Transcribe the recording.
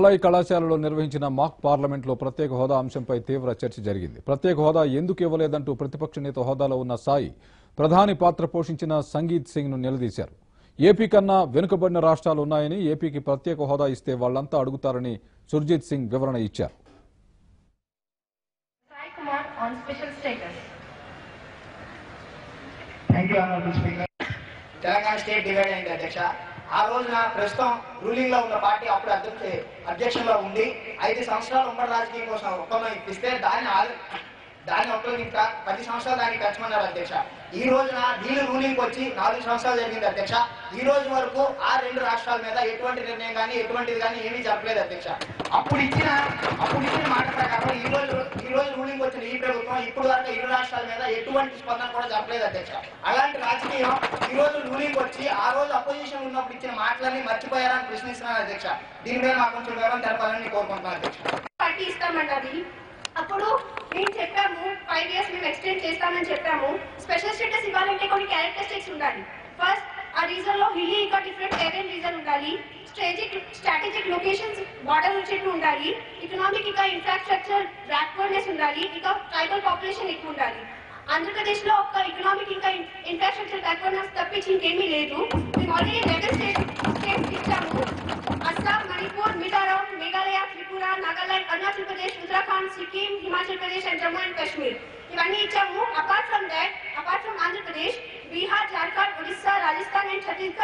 Supply కళాశాలలో నిర్వహించిన మాక్ పార్లమెంట్లో ప్రత్యేక హోదా అంశంపై తీవ్ర చర్చ జరిగింది ప్రత్యేక హోదా ఎందుకు ఇవ్వలేదంటూ ప్రతిపక్ష నేత హోదాలో ఉన్న సాయి ప్రధాని పాత్ర పోషించిన సంగీత్ సింగ్ ను నిలదీశారు ఏపీ కన్నా వెనుకబడిన రాష్ట్రాలు ఉన్నాయని ఏపీకి ప్రత్యేక హోదా ఇస్తే వాళ్లంతా అడుగుతారని సుర్జిత్ సింగ్ వివరణ ఇచ్చారు Sai Kumar on special status. Thank you honourable speaker Telangana state divide అయింది అధ్యక్ష ఆ రోజున ప్రస్తుతం రూలింగ్ లో ఉన్న పార్టీ అప్పుడు అధ్యక్ష అధ్యక్షంలో ఉంది ఐదు సంవత్సరాలు ఉమ్మడి రాజకీయం కోసం ఒప్పందం ఇప్పిస్తే దాన్ని ఆల్- దాన్ని ఉపయోగించక పది సంవత్సరాలు దానికి ఖర్చుమన్నారు అధ్యక్ష ఈ రోజున వీళ్ళు రూలింగ్ వచ్చి నాలుగు సంవత్సరాలు జరిగింది అధ్యక్ష ఈ రోజు వరకు ఆ రెండు రాష్ట్రాల మీద ఎటువంటి నిర్ణయం కానీ ఎటువంటిది కానీ ఏమీ జరగలేదు అధ్యక్ష అప్పుడు ఇచ్చిన అప్పుడు ఇచ్చిన మాట ప్రకారం ఈ రోజు ఈ రోజు రూలింగ్ వచ్చిన ఈ ప్రభుత్వం ఇప్పుడు వరకు ఇరు రాష్ట్రాల మీద ఎటువంటి స్పందన కూడా జరగలేదు అధ్యక్ష అలాంటి రాజకీయం ఈ రోజు రూలింగ్ వచ్చి ఆ రోజు అపోజిషన్ ఉన్నప్పుడు ఇచ్చిన మాటలన్నీ మర్చిపోయారని ప్రశ్నిస్తున్నాను అధ్యక్ష దీని మీద మాకు కొంచెం వివరం తెలపాలని కోరుకుంటున్నాను అధ్యక్ష పార్టీ ఇస్తామన్నది అప్పుడు మేము చెప్పాము ఫైవ్ ఇయర్స్ మేము ఎక్స్టెండ్ చేస్తామని చెప్పాము స్పెషల్ స్టేటస్ ఇవ్వాలంటే కొన్ని క్యారెక్టరిస్టిక్స్ ఉండాలి ఫస్ట్ ఆ రీజన్ లో హిల్లీ ఇంకా డిఫరెంట్ టెరెన్ రీజన్ ఉండాలి స్ట్రాటజిక్ స్ట్రాటజిక్ లొకేషన్స్ బార్డర్ వచ్చేట్టు ఉండాలి ఎకనామిక్ ఇంకా ఇన్ఫ్రాస్ట్రక్చర్ బ్యాక్వర్డ్నెస్ ఉండాలి ఇంకా ట్రైబల్ పాపులేషన్ ఎక్కువ ఉండాలి ఆంధ్రప్రదేశ్ లో ఒక ఎకనామిక్ ఇంకా ఇన్ఫ్రాస్ట్రక్చర్ బ్యాక్వర్డ్నెస్ తప్పించి ఇంకేమీ లేదు మేము ఆల్రెడీ లెవెన్ స్టేట్ స్టేట్స్ ఇచ్చాము అస్సాం మణిపూర్ మిజోరాం మేఘాలయ త్రిపుర నాగాలాండ్ అరుణాచల్ ప్రదేశ్ ఉత్తరాఖండ్ సిక్కిం హిమాచల్ ప్రదేశ్ అండ్ జమ్మూ అండ్ కాశ్మీర్ ఇవన్నీ ఇచ్చాము apart from that apart from Andhra Pradesh Bihar Jharkhand Odisha Rajasthan and Chhattisgarh